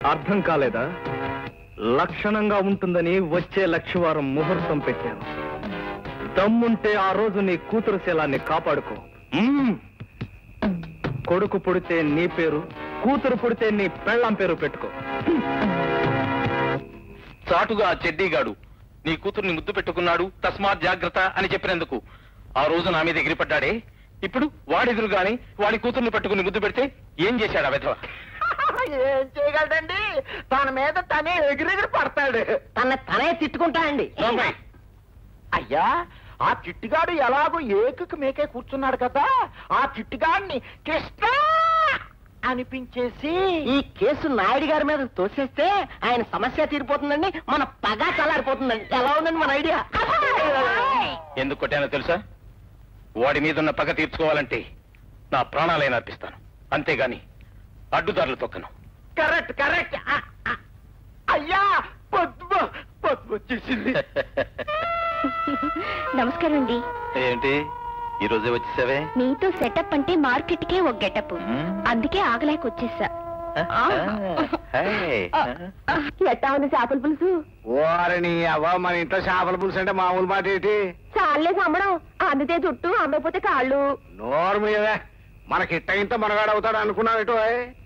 అర్థం కాలేదా లక్షణంగా ఉంటుందని వచ్చే లక్షవారం ముహూర్తం పెట్టాను దమ్ముంటే ఆ రోజు నీ కూతురు శీలాన్ని కాపాడుకో మ్మ్. కొడుకు పుడితే నీ పేరు కూతురు పుడితే నీ పెళ్ళాం పేరు పెట్టుకో చాటుగా ఆ చెడ్డీగాడు నీ కూతుర్ని ముద్దు పెట్టుకున్నాడు తస్మాత్ జాగ్రత్త అని చెప్పినందుకు ఆ రోజు నా మీద ఎగిరిపడ్డాడే ఇప్పుడు వాడెదురు గాని వాడి కూతుర్ని పట్టుకుని ముద్దు పెడితే ఏం చేశాడు ఆ విధవ ఏం చేయగలడండి తన మీద తనే ఎగిరెగిరి పడతాడు తన తనే తిట్టుకుంటానండి నోర్మై. అయ్యా ఆ చిట్టిగాడు ఎలాగో ఏకకు మేకే కూర్చున్నాడు కదా ఆ చిట్టిగాడిని కృష్ణ అనిపించేసి ఈ కేసు నాయుడు గారి మీద తోసేస్తే ఆయన సమస్య తీరిపోతుందండి మన పగ చల్లారిపోతుందండి ఎలా ఉందండి మన ఐడియా ఎందుకు కొట్టానో తెలుసా వాడి మీదున్న పగ తీర్చుకోవాలంటే నా ప్రాణాలైనా అర్పిస్తాను అంతేగాని అడ్డుదారులు తొక్కను కరెక్ట్ కరెక్ట్ ఆ, ఆ. అయ్యా పద్మ పద్మ వచ్చేసింది నమస్కారం అండి ఏంటి ఈ రోజే వచ్చేసావే మీతో సెటప్ అంటే మార్కెట్ కే ఒక గెటప్ మ్మ్. అందుకే ఆగలేక వచ్చేసా హాయ్. ఎట్టా ఉంది చేపల పులుసు ఓరని అవ్వ మన ఇంట్లో చేపల పులుసు అంటే మామూలు మాట ఏంటి చాలే సమ్మడం అందితే చుట్టూ అమ్మకపోతే కాళ్ళు నోరు మీదే మనకి ఇట్ట ఇంత మనగాడు అవుతాడు అనుకున్నావు ఏటో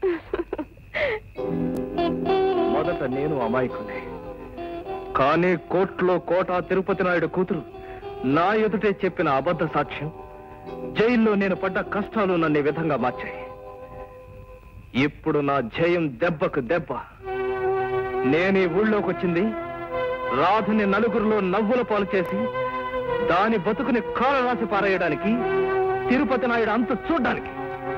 మొదట నేను అమాయకునే కానీ కోర్టులో కోట తిరుపతి నాయుడు కూతురు నా ఎదుటే చెప్పిన అబద్ధ సాక్ష్యం జైల్లో నేను పడ్డ కష్టాలు నన్ను ఈ విధంగా మార్చాయి ఇప్పుడు నా జయం దెబ్బకు దెబ్బ నేను ఈ ఊళ్ళోకి వచ్చింది రాధని నలుగురిలో నవ్వుల పాలు చేసి దాని బతుకుని కాల రాసి పారేయడానికి తిరుపతి నాయుడు అంత చూడ్డానికి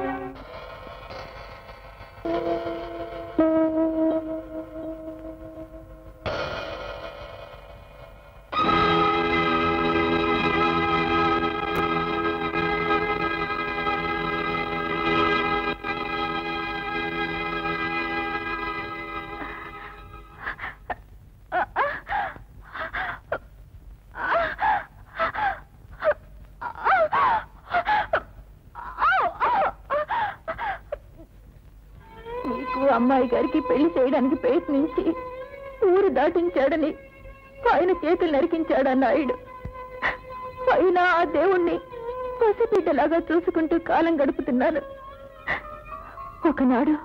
నీకు అమ్మాయి గారికి పెళ్లి చేయడానికి ప్రయత్నించి ఊరు దాటించాడని ఆయన చేతులు నరికించాడా నాయుడు అయినా ఆ దేవుణ్ణి పసిబిడ్డలాగా చూసుకుంటూ కాలం గడుపుతున్నాను ఒకనాడు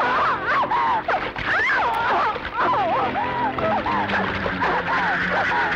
ఆ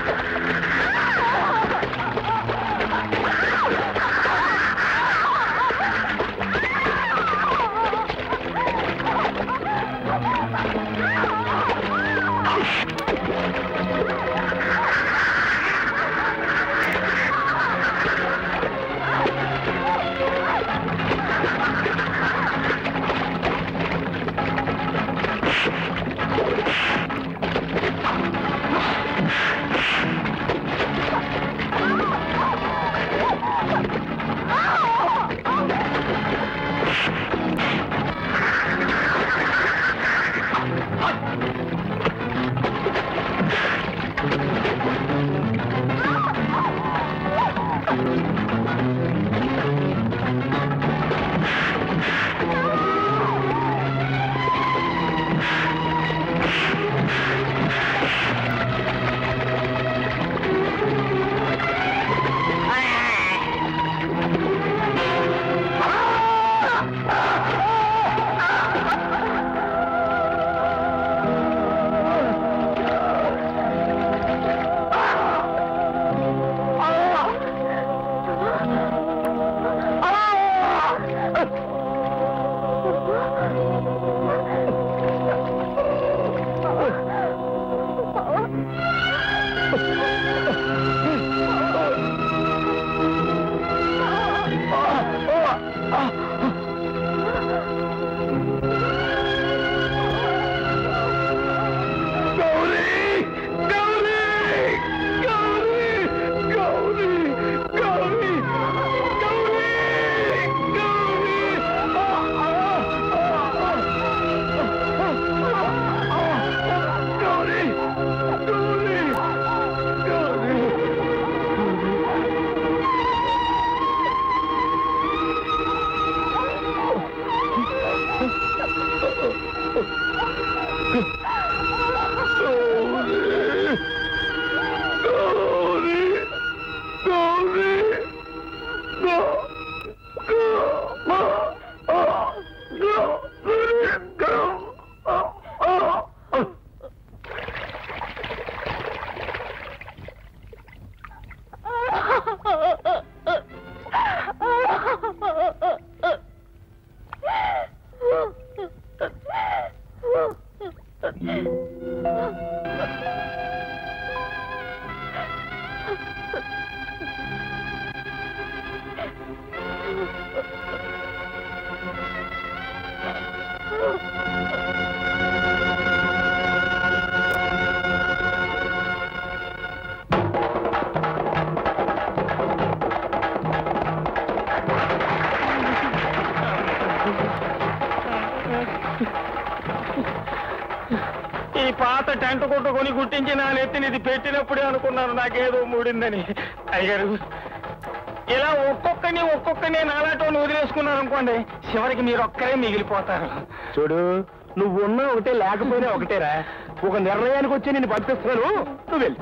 టెంట కొట్టుకొని గుట్టించి నా నెత్తిని ఇది పెట్టినప్పుడే అనుకున్నాను నాకేదో మూడిందని అయ్యారు ఇలా ఒక్కొక్కని ఒక్కొక్కని నాలాటోని వదిలేసుకున్నారు అనుకోండి చివరికి మీరు ఒక్కరే మిగిలిపోతారు చూడు నువ్వు ఉన్నా ఒకటే లేకపోయినా ఒకటేరా ఒక నిర్ణయానికి వచ్చి నేను పంపిస్తున్నాను నువ్వు వెళ్ళి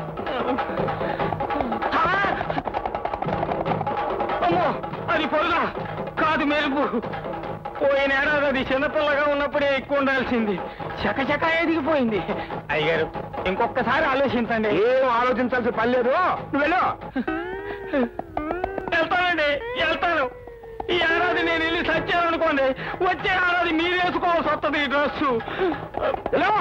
ఆ! అమ్మో అది పొరుగా కాదు మెరుపు పోయిన ఏడాది అది చిన్నపిల్లగా ఉన్నప్పుడే ఎక్కువ ఉండాల్సింది చకచక ఎదిగిపోయింది అయ్యారు ఇంకొకసారి ఆలోచించండి ఏం ఆలోచించాల్సిన పని లేదు నువ్వు వెళ్ళు వెళ్తానండి వెళ్తాను ఈ ఏడాది నేను వెళ్ళి సచ్చాను అనుకోండి వచ్చే ఏడాది మీరు వేసుకోవాల్సి వస్తుంది ఈ డ్రెస్సు వెళ్ళు.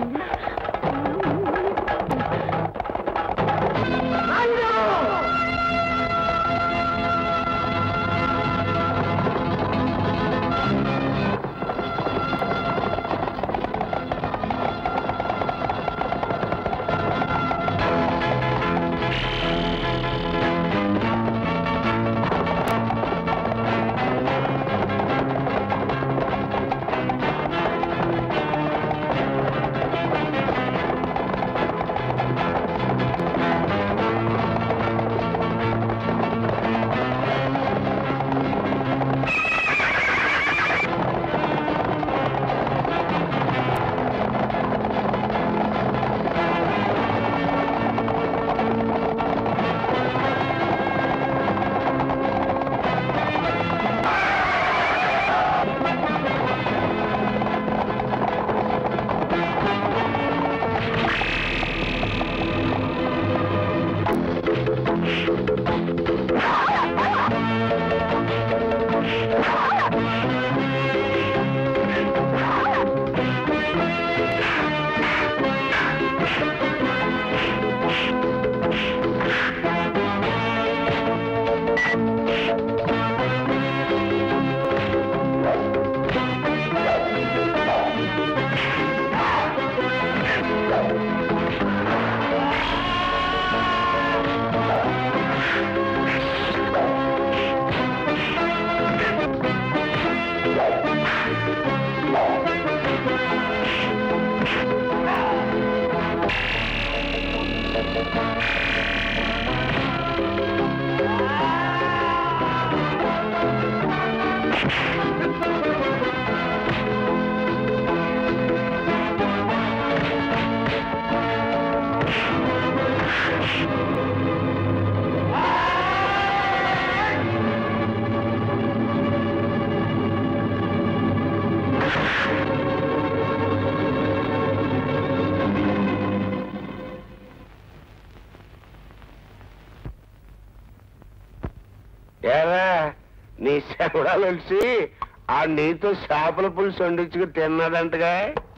ఏరా నీ శవడాలు వచ్చి ఆ నీతో చేపల పులుసు వండించుకు తిన్నాడంటగా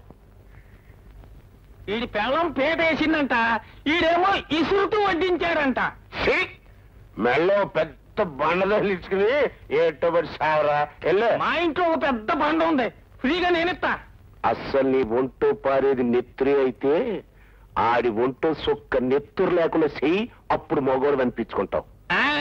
వీడి పెళ్ళం పీట వేసిందంట ఈడేమో ఇసురుతూ వడ్డించాడంట ఛీ! మెళ్ళో పెద్ద బండ తగిలించుకుని ఏటోబడి సావరా వెళ్ళు మా ఇంట్లో ఒక పెద్ద బండ ఉంది ఫ్రీగా నేనిస్తా అస్సలు నీ ఒంటో పారేది నెత్తురి అయితే ఆడి ఒంటో సొక్క నెత్తురు లేకుండా చెయ్యి అప్పుడు మగోడు అనిపించుకుంటావు ఆ